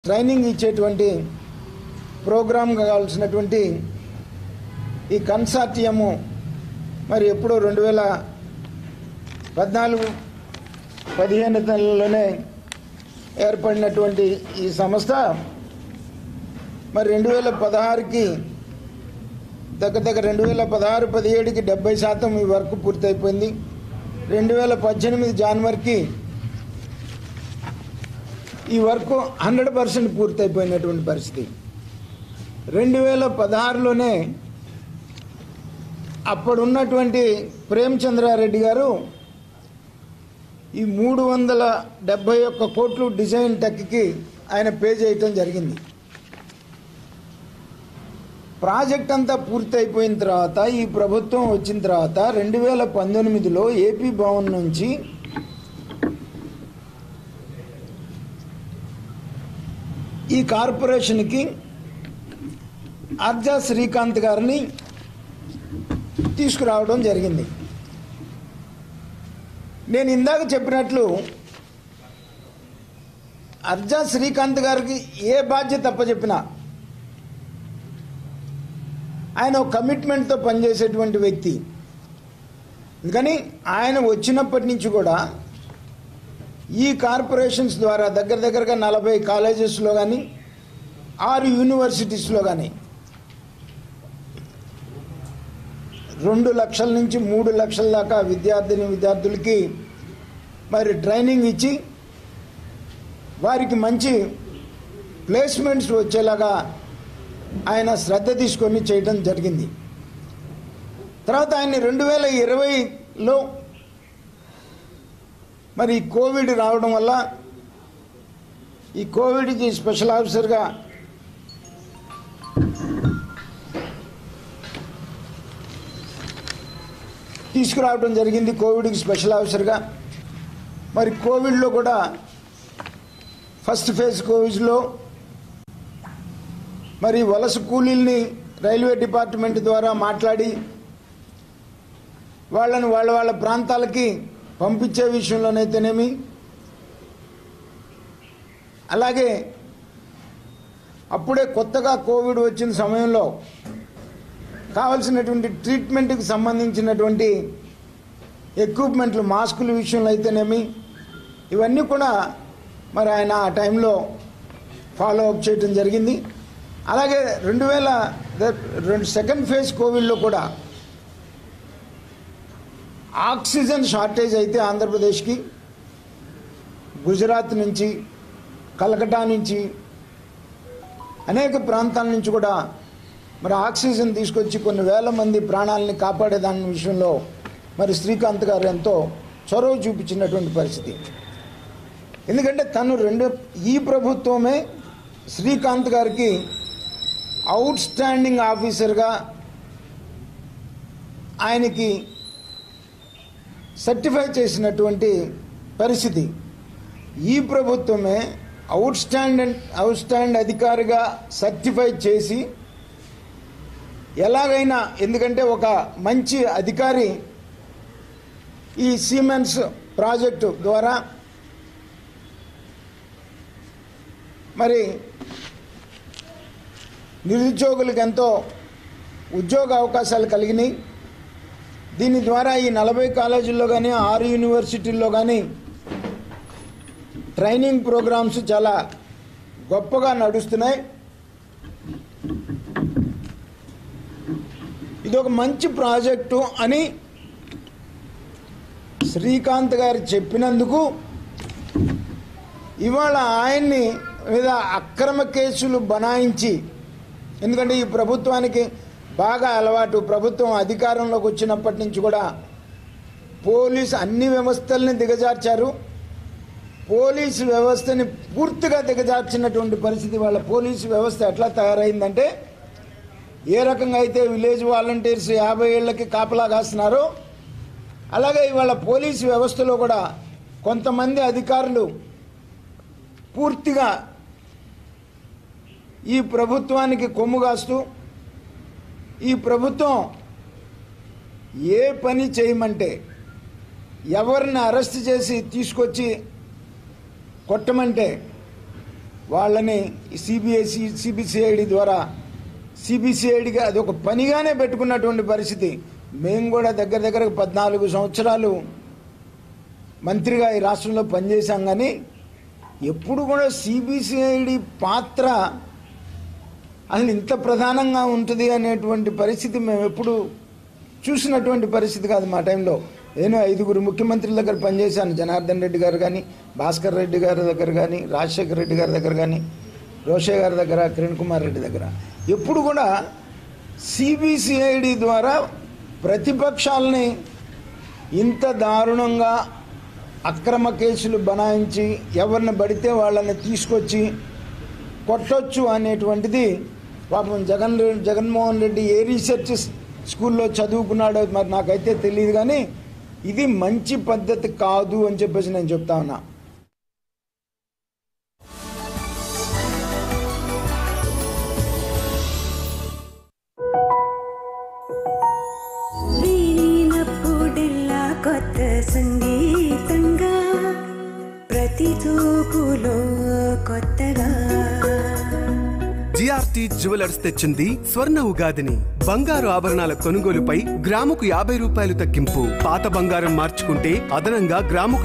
training ఇచ్చేటువంటి programme కావాల్సినటువంటి ఈ కన్సార్టియము మరి ఎప్పుడో రెండు వేల పద్నాలుగు పదిహేను నెలలోనే ఏర్పడినటువంటి ఈ సంస్థ మరి రెండు వేల పదహారుకి దగ్గర దగ్గర రెండు వేల పదహారు పదిహేడుకి డెబ్బై శాతం ఈ వర్క్ పూర్తయిపోయింది రెండు వేల పద్దెనిమిది జనవరికి ఈ వర్క్ హండ్రెడ్ పర్సెంట్ పూర్తయిపోయినటువంటి పరిస్థితి రెండు వేల పదహారులోనే అప్పుడున్నటువంటి ప్రేమచంద్రారెడ్డి గారు ఈ మూడు వందల డెబ్భై ఒక్క కోట్లు డిజైన్ టెక్కి ఆయన పే చేయటం జరిగింది ప్రాజెక్ట్ అంతా పూర్తి అయిపోయిన తర్వాత ఈ ప్రభుత్వం వచ్చిన తర్వాత రెండు వేల పంతొమ్మిదిలో ఏపీ భవన్ నుంచి ఈ కార్పొరేషన్కి అర్జా శ్రీకాంత్ గారిని తీసుకురావడం జరిగింది నేను ఇందాక చెప్పినట్లు అర్జా శ్రీకాంత్ గారికి ఏ బాధ్యత అప్పచెప్పినా ఆయన ఒక కమిట్మెంట్తో పనిచేసేటువంటి వ్యక్తి అందుకని ఆయన వచ్చినప్పటి నుంచి కూడా ఈ కార్పొరేషన్స్ ద్వారా దగ్గర దగ్గరగా నలభై కాలేజెస్లో కానీ ఆరు యూనివర్సిటీస్లో కానీ రెండు లక్షల నుంచి మూడు లక్షల దాకా విద్యార్థిని విద్యార్థులకి మరి ట్రైనింగ్ ఇచ్చి వారికి మంచి ప్లేస్మెంట్స్ వచ్చేలాగా ఆయన శ్రద్ధ తీసుకొని చేయడం జరిగింది తర్వాత ఆయన రెండు వేల ఇరవైలో మరి ఈ కోవిడ్ రావడం వల్ల ఈ కోవిడ్కి స్పెషల్ ఆఫీసర్గా తీసుకురావడం జరిగింది కోవిడ్కి స్పెషల్ ఆఫీసర్గా మరి కోవిడ్లో కూడా ఫస్ట్ ఫేజ్ కోవిడ్లో మరి వలస కూలీల్ని రైల్వే డిపార్ట్మెంట్ ద్వారా మాట్లాడి వాళ్ళని వాళ్ళ వాళ్ళ ప్రాంతాలకి పంపించే విషయంలోనైతేనేమి అలాగే అప్పుడే కొత్తగా కోవిడ్ వచ్చిన సమయంలో కావలసినటువంటి ట్రీట్మెంట్కి సంబంధించినటువంటి ఎక్విప్మెంట్లు మాస్కుల విషయంలో అయితేనేమి ఇవన్నీ కూడా మరి ఆయన ఆ టైంలో ఫాలో అప్ చేయడం జరిగింది అలాగే రెండు వేల రెండు సెకండ్ ఫేజ్ కోవిడ్లో కూడా ఆక్సిజన్ షార్టేజ్ అయితే ఆంధ్రప్రదేశ్కి గుజరాత్ నుంచి కలకటా నుంచి అనేక ప్రాంతాల నుంచి కూడా మరి ఆక్సిజన్ తీసుకొచ్చి కొన్ని వేల మంది ప్రాణాలని కాపాడే దాని విషయంలో మరి శ్రీకాంత్ గారు ఎంతో చొరవ చూపించినటువంటి పరిస్థితి ఎందుకంటే తను రెండు ఈ ప్రభుత్వమే శ్రీకాంత్ గారికి అవుట్ స్టాండింగ్ ఆఫీసర్గా ఆయనకి సర్టిఫై చేసినటువంటి పరిస్థితి ఈ ప్రభుత్వమే అవుట్ స్టాండ్ అవుట్ స్టాండ్ అధికారిగా సర్టిఫై చేసి ఎలాగైనా ఎందుకంటే ఒక మంచి అధికారి ఈ సీమెన్స్ ప్రాజెక్టు ద్వారా మరి నిరుద్యోగులకు ఎంతో ఉద్యోగ అవకాశాలు కలిగినాయి దీని ద్వారా ఈ నలభై కాలేజీల్లో కానీ ఆరు యూనివర్సిటీల్లో కానీ ట్రైనింగ్ ప్రోగ్రామ్స్ చాలా గొప్పగా నడుస్తున్నాయి ఇది ఒక మంచి ప్రాజెక్టు అని శ్రీకాంత్ గారు చెప్పినందుకు ఇవాళ ఆయన్ని మీద అక్రమ కేసులు బనాయించి ఎందుకంటే ఈ ప్రభుత్వానికి బాగా అలవాటు ప్రభుత్వం అధికారంలోకి వచ్చినప్పటి నుంచి కూడా పోలీసు అన్ని వ్యవస్థల్ని దిగజార్చారు పోలీసు వ్యవస్థని పూర్తిగా దిగజార్చినటువంటి పరిస్థితి వాళ్ళ పోలీసు వ్యవస్థ ఎట్లా తయారైందంటే ఏ రకంగా అయితే విలేజ్ వాలంటీర్స్ యాభై ఏళ్ళకి కాపలా కాస్తున్నారో అలాగే ఇవాళ పోలీసు వ్యవస్థలో కూడా కొంతమంది అధికారులు పూర్తిగా ఈ ప్రభుత్వానికి కొమ్ము కాస్తూ ఈ ప్రభుత్వం ఏ పని చేయమంటే ఎవరిని అరెస్ట్ చేసి తీసుకొచ్చి కొట్టమంటే వాళ్ళని సిబిఎస్ఈ సిబిసిఐడి ద్వారా సిబిసిఐడిగా అది ఒక పనిగానే పెట్టుకున్నటువంటి పరిస్థితి మేము కూడా దగ్గర దగ్గర పద్నాలుగు సంవత్సరాలు మంత్రిగా ఈ రాష్ట్రంలో పనిచేశాం కానీ ఎప్పుడు కూడా సిబిసిఐడి పాత్ర అసలు ఇంత ప్రధానంగా ఉంటుంది అనేటువంటి పరిస్థితి మేము ఎప్పుడు చూసినటువంటి పరిస్థితి కాదు మా టైంలో నేను ఐదుగురు ముఖ్యమంత్రుల దగ్గర పనిచేశాను జనార్దన్ రెడ్డి గారు కానీ భాస్కర్ రెడ్డి గారి దగ్గర కానీ రాజశేఖర్ రెడ్డి గారి దగ్గర కానీ రోషే గారి దగ్గర కిరణ్ కుమార్ రెడ్డి దగ్గర ఎప్పుడు కూడా సిబిసిఐడి ద్వారా ప్రతిపక్షాలని ఇంత దారుణంగా అక్రమ కేసులు బనాయించి ఎవరిని పడితే వాళ్ళని తీసుకొచ్చి కొట్టొచ్చు అనేటువంటిది పాపం జగన్ రె- జగన్మోహన్ రెడ్డి ఏ రీసెర్చ్ స్కూల్లో చదువుకున్నాడో మరి నాకైతే తెలియదు కానీ ఇది మంచి పద్ధతి కాదు అని చెప్పేసి నేను చెప్తా ఉన్నా వీణప్పుడెల్లా కొత్త సంగీతంగా ప్రతి తూకులో కొత్తగా జిఆర్టీ జ్యువెలర్స్ తెచ్చింది స్వర్ణ ఉగాదిని బంగారు ఆభరణాల కొనుగోలుపై గ్రాముకు యాభై రూపాయలు తగ్గింపు పాత బంగారం మార్చుకుంటే అదనంగా గ్రాముకు